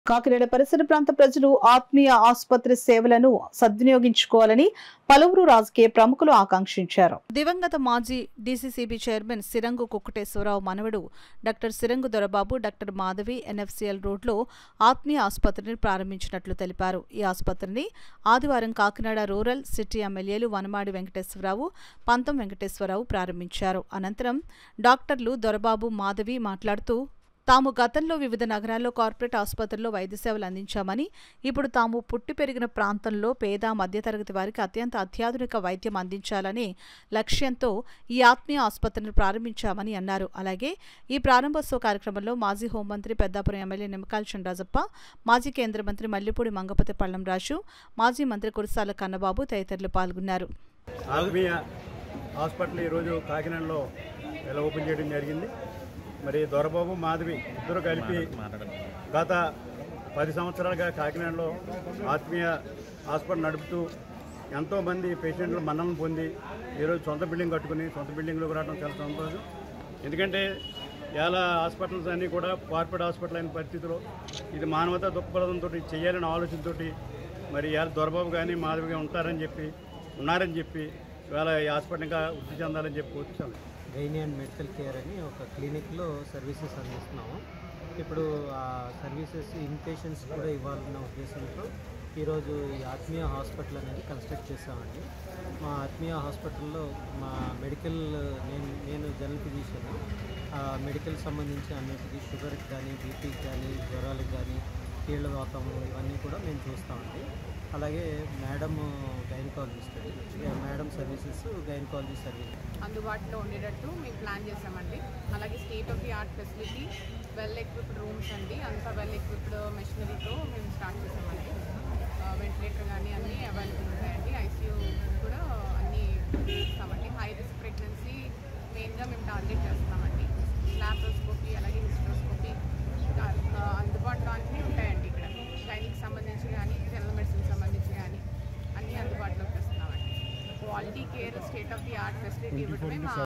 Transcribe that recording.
కాకినాడ పరిసర ప్రాంత ప్రజలు ఆత్మీయ ఆసుపత్రి సేవలను సద్వినియోగించుకోవాలని పలువురు రాజకీయ ప్రముఖులు ఆకాంక్షించారు దివంగత మాజీ డీసీసీబీ చైర్మన్ సిరంగు కుక్కటేశ్వరరావు మనవడు doctor Sirangu Dorababu doctor Madhavi NFCL రోడ్లో ఆత్మీయ ఆసుపత్రిని ప్రారంభించినట్లు తెలిపారు ఈ ఆసుపత్రిని ఆదివారం కాకినాడ రూరల్ సిటీ ఎమ్మెల్యేలు వనమాడి వెంకటేశ్వరరావు పంతం వెంకటేశ్వరరావు ప్రారంభించారు అనంతరం డాక్టర్లు దొరబాబు మాధవి మాట్లాడుతూ తాము గతంలో వివిధ నగరాల్లో కార్పొరేట్ ఆసుపత్రుల్లో వైద్య సేవలు అందించామని ఇప్పుడు తాము పుట్టి పెరిగిన ప్రాంతంలో పేద మధ్యతరగతి వారికి అత్యంత అత్యాధునిక వైద్యం అందించాలనే లక్ష్యంతో ఈ ఆత్మీయ ఆసుపత్రిని ప్రారంభించామని అన్నారు అలాగే ఈ ప్రారంభోత్సవ కార్యక్రమంలో మాజీ హోంమంత్రి పెద్దాపురం ఎమ్మెల్యే నిమ్మకాయల చంద్రాజప్ప మాజీ కేంద్ర మంత్రి మల్లిపూడి మంగపతి పళ్ళం రాజు మాజీ మంత్రి కురసాల కన్నబాబు తదితరులు పాల్గొన్నారు ఆత్మీయ హాస్పిటల్ ఈరోజు కాకినాడలో ఇలా ఓపెన్ చేయడం జరిగింది మరి దొరబాబు మాధవి ఇద్దరు కలిపి గత పది సంవత్సరాలుగా కాకినాడలో ఆత్మీయ హాస్పిటల్ నడుపుతూ ఎంతోమంది పేషెంట్లు మన్నలను పొంది ఈరోజు సొంత బిల్డింగ్ కట్టుకుని సొంత బిల్డింగ్లోకి రావడం చాలా సంతోషం ఎందుకంటే ఇలా హాస్పిటల్స్ అన్నీ కూడా కార్పొరేట్ హాస్పిటల్ అయిన పరిస్థితిలో ఇది మానవతా దృక్పథంతో చేయాలనే ఆలోచనతో మరి ఇవాళ దొరబాబు కానీ మాధవిగా ఉంటారని చెప్పి ఉన్నారని చెప్పి ఇవాళ ఈ హాస్పిటల్ ఇంకా వృద్ధి చెందాలని చెప్పి వచ్చాను గైనీ అండ్ మెడికల్ కేర్ అని ఒక క్లినిక్లో సర్వీసెస్ అందిస్తున్నాము ఇప్పుడు ఆ సర్వీసెస్ ఇన్ పేషెంట్స్ కూడా ఇవ్వాలన్న ఉద్దేశంతో ఈరోజు ఈ ఆత్మీయ హాస్పిటల్ అనేది కన్స్ట్రక్ట్ చేస్తామండి మా ఆత్మీయ హాస్పిటల్లో మా మెడికల్ నేను నేను జనరల్ ఫిజిషియన్ మెడికల్ సంబంధించి అన్నిటికీ షుగర్కి కానీ బీపీకి కానీ జ్వరాలకు కానీ కీళ్ళ వాతము ఇవన్నీ కూడా మేము చూస్తామండి అలాగే madam gynaecologist madam services gynaecology service అందుబాటులో ఉండేటట్టు మేము ప్లాన్ చేసామండి అలాగే state of the art facility well equipped rooms అండి అంతా వెల్ ఎక్విప్డ్ మెషినరీతో మేము స్టార్ట్ చేసామండి వెంటిలేటర్ కానీ అన్నీ అవైలబుల్ ఉంటాయండి ఐసీయూ కూడా అన్నీ ఇస్తామండి హై రిస్క్ ప్రెగ్నెన్సీ మెయిన్గా మేము టార్గెట్ చేస్తామండి ల్యాప్రోస్కోపీ అలాగే హిస్ట్రోస్కోపీ అందుబాటులో అన్నీ ఉంటాయండి ఇక్కడ గైనిక్ సంబంధించి కానీ జనరల్ మెడిసిన్ సంబంధించి కానీ అన్నీ అందుబాటులోకి తెస్తున్నామండి quality care state of the art facility ఇవ్వడమే మా